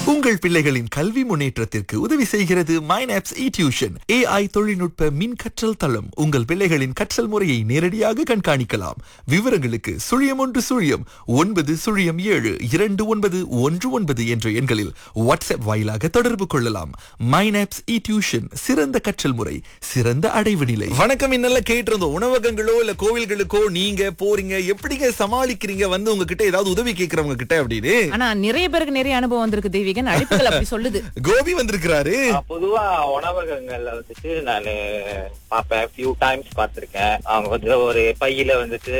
உங்கள் பிள்ளைகளின் கல்வி முன்னேற்றத்திற்கு உதவி செய்கிறது மைனாப்ஸ் இ டியூஷன் ஏஐ தொழில்நுட்ப மின் கற்றல் தளம் உங்கள் பிள்ளைகளின் கற்றல் முறையை நேரடியாக கண்காணிக்கலாம் விவரங்களுக்கு சுழியம் ஒன்று சுழியம் ஒன்பது சுழியம் ஏழு இரண்டு ஒன்பது ஒன்று ஒன்பது என்ற எண்களில் வாட்ஸ்அப் வாயிலாக தொடர்பு கொள்ளலாம் மைனாப்ஸ் இ டியூஷன் சிறந்த கற்றல் முறை சிறந்த அடைவு நிலை வணக்கம் இன்னல்ல கேட்டிருந்தோம் உணவகங்களோ இல்ல கோவில்களுக்கோ நீங்க போறீங்க எப்படிங்க சமாளிக்கிறீங்க வந்து உங்ககிட்ட ஏதாவது உதவி கேட்கறவங்க கிட்ட அப்படின்னு ஆனா நிறைய பேருக்கு நிறைய அனுபவம் வந்திருக்கு தெய்வீகன் அழைப்புகள் அப்படி சொல்லுது கோபி வந்திருக்கிறாரு ஆஹ் பொதுவா உணவகங்கள்ல வந்துட்டு நானு பாப்பேன் ஃபியூ டைம்ஸ் பார்த்திருக்கேன் அவங்க வந்து ஒரு பையில வந்துட்டு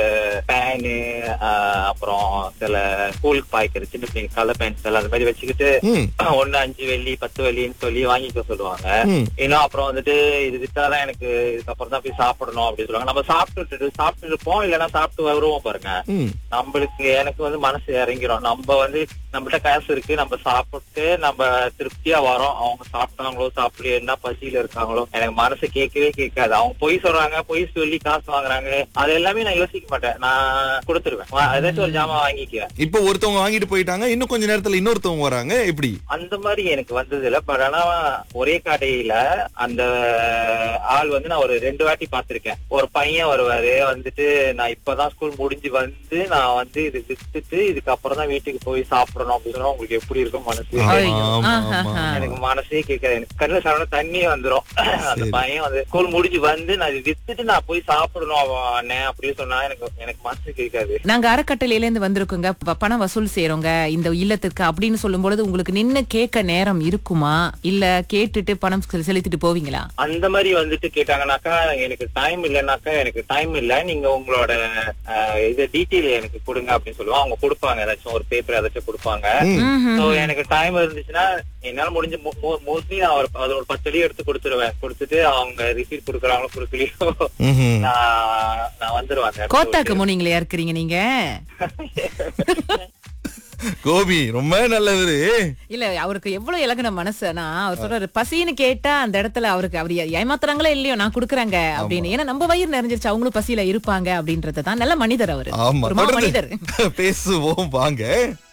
பேனு அப்புறம் சில ஸ்கூலுக்கு பாய்க்கிற சின்ன சின்ன கலர் பென்சில் அந்த மாதிரி வச்சுக்கிட்டு ம். ஒண்ணு அஞ்சு வெள்ளி பத்து வெள்ளின்னு சொல்லி வாங்கிக்க சொல்லுவாங்க ம். இன்னும் அப்புறம் வந்துட்டு இது வித்தாதான் எனக்கு இதுக்கப்புறம் தான் போய் சாப்பிடணும் அப்படின்னு சொல்லுவாங்க நம்ம சாப்பிட்டுட்டு சாப்பிட்டு இருப்போம் இல்லைன்னா சாப்பிட்டு வருவோம் பாருங்க ம். நம்மளுக்கு எனக்கு வந்து மனசு இறங்கிரும் நம்ம வந்து நம்மகிட்ட காசு இருக்கு நம்ம சாப்பிட்டு நம்ம திருப்தியா வரோம் அவங்க சாப்பிட்டாங்களோ சாப்பிடு என்ன பசியில இருக்காங்களோ எனக்கு மனசு கேட்கவே கேட்காது அவங்க பொய் சொல்றாங்க பொய் சொல்லி காசு வாங்குறாங்க அது எல்லாமே நான் யோசிக்க மாட்டேன் நான் கொடுத்துருவேன் வா- ஏதாச்சும் ஒரு ஜாமான் வாங்கிக்குவேன் இப்போ ஒருத்தவங்க வாங்கிட்டு போயிட்டாங்க இன்னும் கொஞ்ச நேரத்துல இன்னொருத்தவங்க வராங்க எப்படி அந்த மாதிரி எனக்கு வந்தது இல்ல பட் ஆனா ஒரே கடையில அந்த ஆள் வந்து நான் ஒரு ரெண்டு வாட்டி பார்த்திருக்கேன் ஒரு பையன் வருவாரு வந்துட்டு நான் இப்பதான் ஸ்கூல் முடிஞ்சு வந்து நான் வந்து இது வித்துட்டு இதுக்கப்புறம் தான் வீட்டுக்கு போய் சாப்பிடணும் அப்படின்னு சொன்னா உங்களுக்கு எப்படி இருக்கும் மனசு ஆமா, ஐயோ. ஆமா, ஆஹா. ஆமா. எனக்கு மனசே கேட்காது எனக்கு கண்ணுல சாப்பிட தண்ணி வந்துரும் அந்த சரி. பையன் வந்து ஸ்கூல் முடிஞ்சு வந்து நான் இது வித்துட்டு நான் போய் சாப்பிடணும் அவன் அண்ணன் அப்படின்னு சொன்னா எனக்கு எனக்கு மனசு கேட்காது நாங்க அறக்கட்டளையில இருந்து வந்திருக்கோங்க ப- பணம் வசூல் செய்யறோங்க இந்த இல்லத்துக்கு அப்படின்னு சொல்லும் பொழுது உங்களுக்கு நின்னு கேட்க நேரம் இருக்குமா இல்ல கேட்டுட்டு பணம் செ- செலுத்திட்டு போவீங்களா அந்த மாதிரி வந்துட்டு கேட்டாங்கனாக்கா எனக்கு டைம் இல்லைனாக்கா எனக்கு டைம் இல்ல நீங்க உங்களோட அஹ், இது டீட்டெயில் எனக்கு கொடுங்க அப்படின்னு சொல்லுவாங்க அவங்க கொடுப்பாங்க ஏதாச்சும் ஒரு பேப்பர் ஏதாச்சும் கொடுப்பாங்க ம்ஹும். சோ எனக்கு டைம் இருந்துச்சுன்னா என்னால முடிஞ்ச மோஸ்ட்லி நான் ஒரு அது ஒரு பத்து அடி எடுத்து கொடுத்துருவேன் கொடுத்துட்டு அவங்க ரிசீட் கொடுக்குறாங்களோ கொடுக்கலையோ ம்ஹும். நான் நான் வந்துருவேன் அந்த இடத்த கோத்தாக்கு விட்டு. முனிங்களா இருக்கிறீங்க நீங்க கோபி ரொம்ப நல்லவரு இல்ல அவருக்கு எவ்வளவு இலகுன மனசுனா அவர் சொல்றாரு பசின்னு கேட்டா அந்த இடத்துல அவருக்கு அவர் ஏமாத்துறாங்களோ இல்லையோ நான் குடுக்குறேங்க அப்படின்னு ஏன்னா நம்ம வயிறு நிறைஞ்சிருச்சு அவங்களும் பசியில இருப்பாங்க அப்படின்றதுதான் நல்ல மனிதர் அவரு ஆமா ஒரு மா மனிதர் தொடர்ந்து பேசுவோம் வாங்க